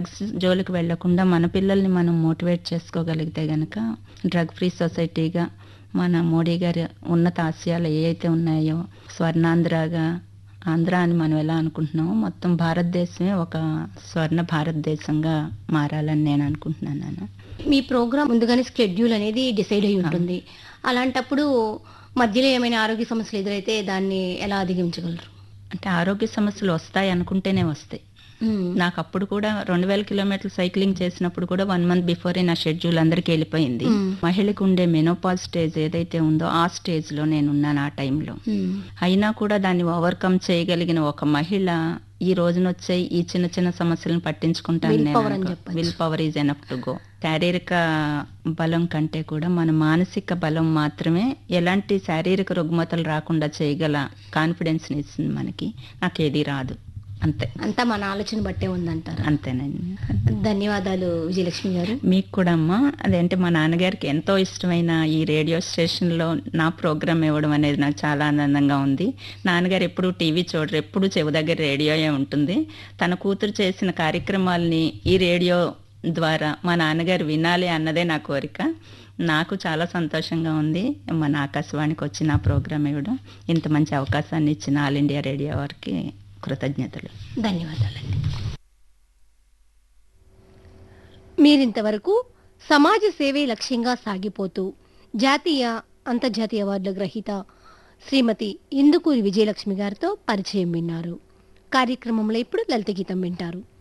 Drugs జోలికి వెళ్లకుండా మన పిల్లల్ని మనం మోటివేట్ చేసుకోగలిగితే గనక డ్రగ్ ఫ్రీ సొసైటీగా మన మోడీ గారి ఉన్నత ఆశయాలు ఏ అయితే ఉన్నాయో స్వర్ణాంధ్రగా ఆంధ్ర అని మనం ఎలా అనుకుంటున్నామో మొత్తం భారతదేశమే ఒక స్వర్ణ భారతదేశంగా మారాలని నేను అనుకుంటున్నాను నాన్న. మీ ప్రోగ్రామ్ ముందుగానే స్కెడ్యూల్ అనేది డిసైడ్ అయి ఉంటుంది అలాంటప్పుడు మధ్యలో ఏమైనా ఆరోగ్య సమస్యలు ఎదురైతే దాన్ని ఎలా అధిగమించగలరు అంటే ఆరోగ్య సమస్యలు వస్తాయి అనుకుంటేనే వస్తాయి నాకు అప్పుడు కూడా రెండు వేల కిలోమీటర్లు సైక్లింగ్ చేసినప్పుడు కూడా వన్ మంత్ బిఫోరే నా షెడ్యూల్ అందరికి వెళ్ళిపోయింది మ్మ్. మహిళకు ఉండే మెనోపాజ్ స్టేజ్ ఏదైతే ఉందో ఆ స్టేజ్ లో నేను ఉన్నాను ఆ టైంలో అయినా కూడా దాన్ని ఓవర్కమ్ చేయగలిగిన ఒక మహిళ ఈ రోజున వచ్చే ఈ చిన్న చిన్న సమస్యలను పట్టించుకుంటాను Will నేను power అని అనుకో. చెప్పొచ్చు. Will power is enough to go శారీరక బలం కంటే కూడా మన మానసిక బలం మాత్రమే ఎలాంటి శారీరక రుగ్మతలు రాకుండా చేయగల కాన్ఫిడెన్స్ ఇస్తుంది మనకి నాకేది రాదు అంతే అంతా మన ఆలోచన బట్టే ఉందంటారు అంతేనండి ధన్యవాదాలు విజయలక్ష్మి గారు మీకు కూడా అమ్మా అదేంటే మా నాన్నగారికి ఎంతో ఇష్టమైన ఈ రేడియో స్టేషన్లో నా ప్రోగ్రామ్ ఇవ్వడం అనేది నాకు చాలా ఆనందంగా ఉంది నాన్నగారు ఎప్పుడు టీవీ చూడరు ఎప్పుడు చెవి దగ్గర రేడియోయే ఉంటుంది తన కూతురు చేసిన కార్యక్రమాల్ని ఈ రేడియో ద్వారా మా నాన్నగారు వినాలి అన్నదే నా కోరిక నాకు చాలా సంతోషంగా ఉంది మన ఆకాశవాణికి వచ్చి నా ప్రోగ్రామ్ ఇవ్వడం ఇంత మంచి అవకాశాన్ని ఇచ్చిన ఆల్ ఇండియా రేడియో వారికి కృతజ్ఞతలు ధన్యవాదాలండి మీరింతవరకు సమాజ సేవే లక్ష్యంగా సాగిపోతూ జాతీయ అంతర్జాతీయ అవార్డుల గ్రహీత శ్రీమతి ఇందుకూరి విజయలక్ష్మి గారితో పరిచయం విన్నారు కార్యక్రమంలో ఇప్పుడు లలిత గీతం వింటారు